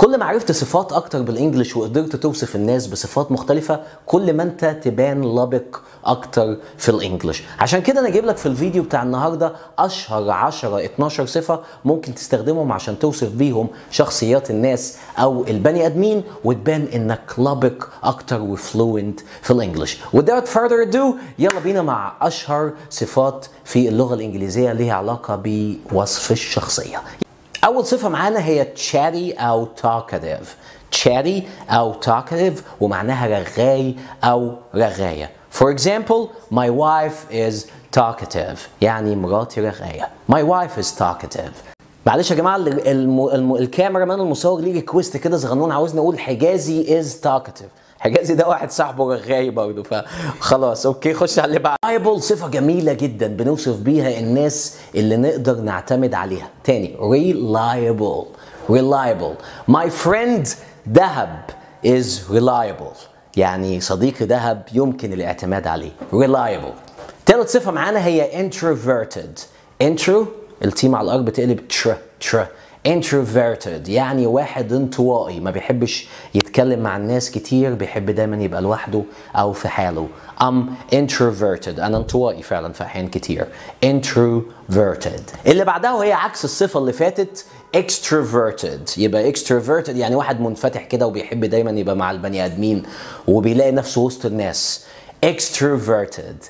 كل ما عرفت صفات اكتر بالانجلش وقدرت توصف الناس بصفات مختلفة كل ما انت تبان لبق اكتر في الانجلش عشان كده انا جايب لك في الفيديو بتاع النهاردة اشهر 10 12 صفة ممكن تستخدمهم عشان توصف بيهم شخصيات الناس او البني ادمين وتبان انك لبق اكتر وفلوينت في الانجلش without further ado يلا بينا مع اشهر صفات في اللغة الانجليزية ليها علاقة بوصف الشخصية أول صفة معانا هي chatty أو talkative chatty أو talkative ومعناها رغاي أو رغاية For example, my wife is talkative يعني مراتي رغاية My wife is talkative معلش يا جماعة الم... الم... الكاميرا مان المصور ليه ريكويست كده صغنون عاوزني أقول حجازي is talkative حجازي ده واحد صاحبه رغاي برضه فخلاص اوكي خش على اللي بعد reliable صفه جميله جدا بنوصف بيها الناس اللي نقدر نعتمد عليها تاني reliable reliable my friend دهب is reliable يعني صديقي دهب يمكن الاعتماد عليه reliable تالت صفه معانا هي introverted intro التيم على الارض بتقلب تر تر introverted يعني واحد انطوائي ما بيحبش يتكلم مع الناس كتير بيحب دايما يبقى لوحده او في حاله I'm introverted انا انطوائي فعلا في احيان كتير introverted اللي بعدها وهي عكس الصفه اللي فاتت extroverted يبقى extroverted يعني واحد منفتح كده وبيحب دايما يبقى مع البني ادمين وبيلاقي نفسه وسط الناس extroverted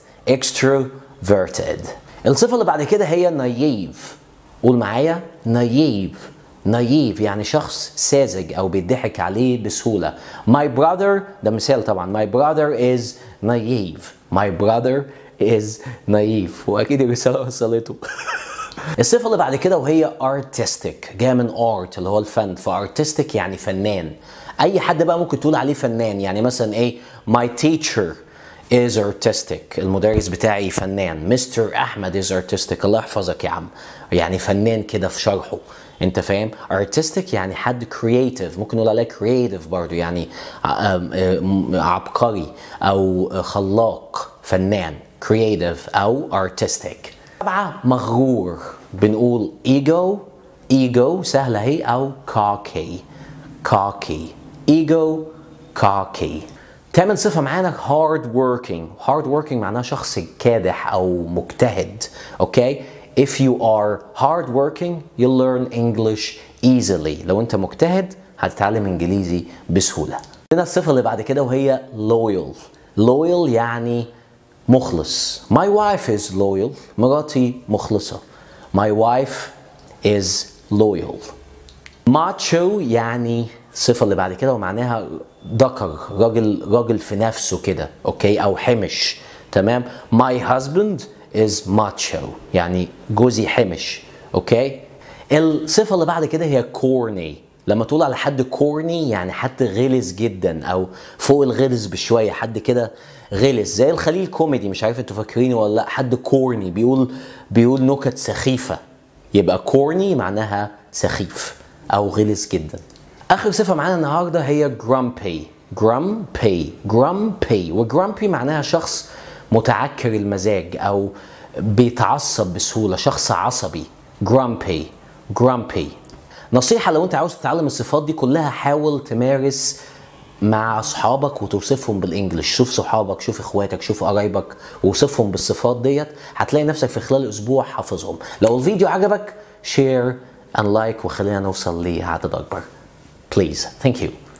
extroverted الصفه اللي بعد كده هي naive قول معايا نايف نايف يعني شخص ساذج او بيضحك عليه بسهوله my brother ده مثال طبعا my brother is naive my brother is naive واكيد الرساله وصلته الصفه اللي بعد كده وهي artistic جايه من art اللي هو الفن فارتستيك يعني فنان اي حد بقى ممكن تقول عليه فنان يعني مثلا ايه my teacher is artistic المدرس بتاعي فنان مستر احمد is artistic الله يحفظك يا عم يعني فنان كده في شرحه انت فاهم artistic يعني حد creative ممكن نقول عليه creative برضو يعني عبقري او خلاق فنان creative او artistic سبعة مغرور بنقول ego ego سهلة هي او cocky cocky ego cocky تامن صفة معانا hard working hard working معناها شخص كادح أو مجتهد أوكي if you are hard working you'll learn English easily لو أنت مجتهد هتتعلم إنجليزي بسهولة هنا الصفة اللي بعد كده وهي loyal loyal يعني مخلص my wife is loyal مراتي مخلصة my wife is loyal macho يعني الصفة اللي بعد كده ومعناها ذكر راجل راجل في نفسه كده اوكي او حمش تمام my husband is macho يعني جوزي حمش اوكي الصفة اللي بعد كده هي corny لما تقول على حد كورني يعني حد غلس جدا او فوق الغلس بشويه حد كده غلس زي الخليل كوميدي مش عارف انتوا فاكرينه ولا لا حد كورني بيقول بيقول نكت سخيفه يبقى كورني معناها سخيف او غلس جدا اخر صفه معانا النهارده هي grumpy grumpy grumpy وجrumpy معناها شخص متعكر المزاج او بيتعصب بسهوله شخص عصبي grumpy grumpy نصيحه لو انت عاوز تتعلم الصفات دي كلها حاول تمارس مع اصحابك وتوصفهم بالانجلش شوف صحابك شوف اخواتك شوف قرايبك ووصفهم بالصفات ديت هتلاقي نفسك في خلال اسبوع حافظهم لو الفيديو عجبك شير and لايك وخلينا نوصل لعدد اكبر Please. Thank you.